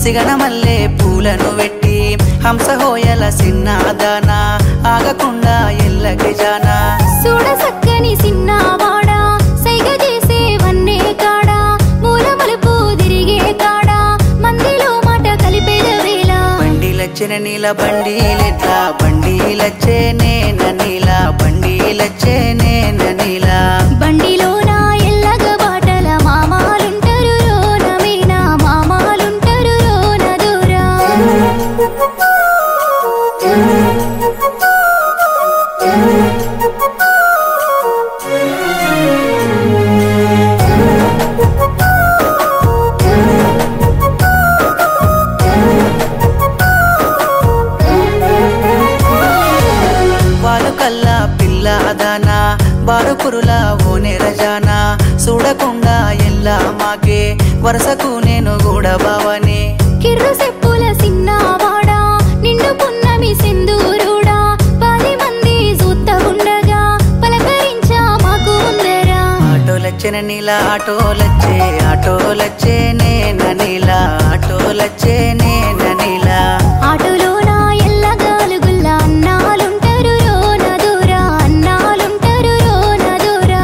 సిగన మల్లె పూలను పెట్టి హంసహోయల సిన్నాదాన ఆగకుండా ఎల్లకి జానా చూడ సక్కని సిన్నవాడా సైగ చేసే వన్నే కాడా మూల మలుపు తిరిగే కాడా మందిలో మాట కలిపేద వేళ బండిలచ్చిన నీల బండిలెట్లా బండిలచ్చే నేన నీల బండిలచ్చే నేన నీల బండిలోన ఎల్లగ బాటల మామాలుంటరు రోన మీన మామాలుంటరు రోన దూరా వారు కల్లా పిల్లదానా బారుకురుల ఓనే రజానా చూడకుండా ఎల్లా మాకే వరసకు నేను కూడా బావనే కిర్రు సెప్పుల సిన్నవాడా నిండు పున్నమి సింధూరుడా పది మంది చూత్త ఉండగా పలకరించా మాకు ముందరా ఆటోలచ్చిన నీల ఆటోలచ్చే ఆటోలచ్చే నేన నీల ఆటోలచ్చే నేన నీల ఆటోలోన ఎల్లగాలుగుల్ల అన్నాలుంటరు రోన దూరా అన్నాలుంటరు రోన దూరా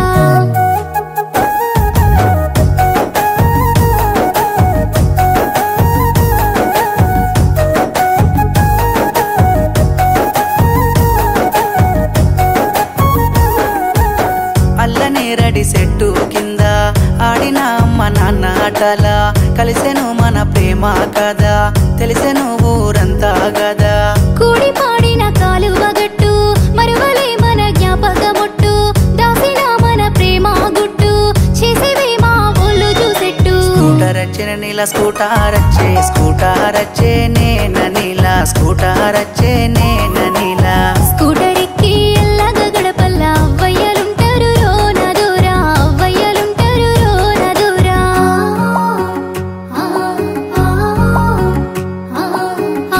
అల్లనేరడి చెట్టు కింద ఆడిన అమ్మ నాన్న ఆటల కలిసెను మన ప్రేమ కదా తెలిసెను ఊరంతా గదా కూడి పాడిన కాలువ గట్టు మరువలే మన జ్ఞాపకమొట్టు దాసిన మన ప్రేమ గుట్టు చేసేవే మా ఒళ్ళు చూసెట్టు స్కూటర్ వచ్చిన నీల స్కూటర్ వచ్చే స్కూటర్ వచ్చే నేన నీల స్కూటర్ వచ్చే నేన నీల స్కూటర్ ఎక్కి ఎల్లగ గడపల్ల అవ్వయ్యలుంటారు రోన దూరా అవ్వయ్యలుంటారు రోన దూరా ఆ, ఆ, ఆ,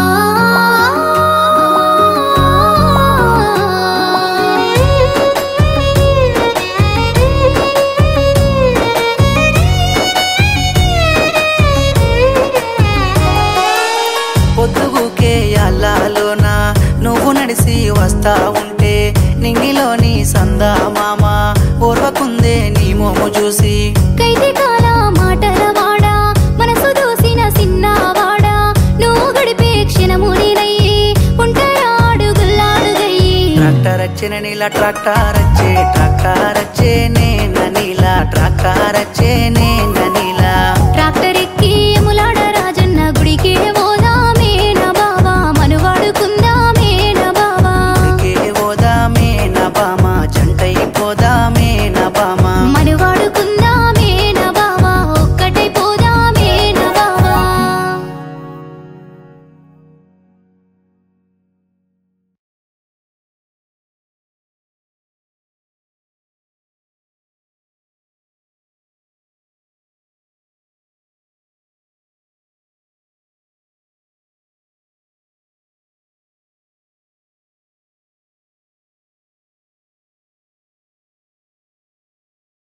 పొద్దుగుకే అల్లాలోన నువ్వు నడిసి వస్తా ఉంటే నింగిలోని సందా మామ ఓర్వకుందే నీ మోము చూసి కైతే కాల మాటల వాడా మనసు దోసిన సిన్నవాడా నువ్వు గడిపే క్షణమునినయ్యి ఉంటాయా అడుగుల్లాడుగయ్యి ట్రాక్టర్ వచ్చిన నీల ట్రాక్టర్ వచ్చే ట్రాక్టర్ వచ్చే నేన నీల ట్రాక్టర్ వచ్చే నేన నీల ట్రాక్టర్